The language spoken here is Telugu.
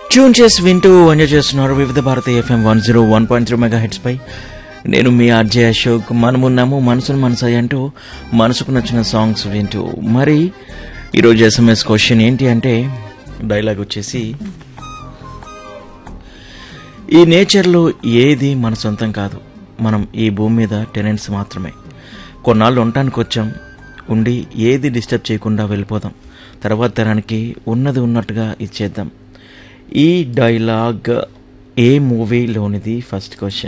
ట్యూన్ చేసి వింటూ ఎంజాయ్ చేస్తున్నారు Vividh Bharati FM one zero one point three megahertz పై నేను మీ ఆర్జే అశోక్ మనమున్నాము మనసును మనసాయి అంటూ మనసుకు నచ్చిన సాంగ్స్ వింటూ మరి ఈరోజు ఎస్ఎంఎస్ క్వశ్చన్ ఏంటి అంటే డైలాగ్ వచ్చేసి ఈ నేచర్లో ఏది మన సొంతం కాదు మనం ఈ భూమి మీద టెనెంట్స్ మాత్రమే కొన్నాళ్ళు ఉండటానికి వచ్చాం ఉండి ఏది డిస్టర్బ్ చేయకుండా వెళ్ళిపోదాం తర్వాత తరానికి ఉన్నది ఉన్నట్టుగా ఇచ్చేద్దాం ఈ డైలాగ్ ఏ మూవీలోనిది ఫస్ట్ క్వశ్చన్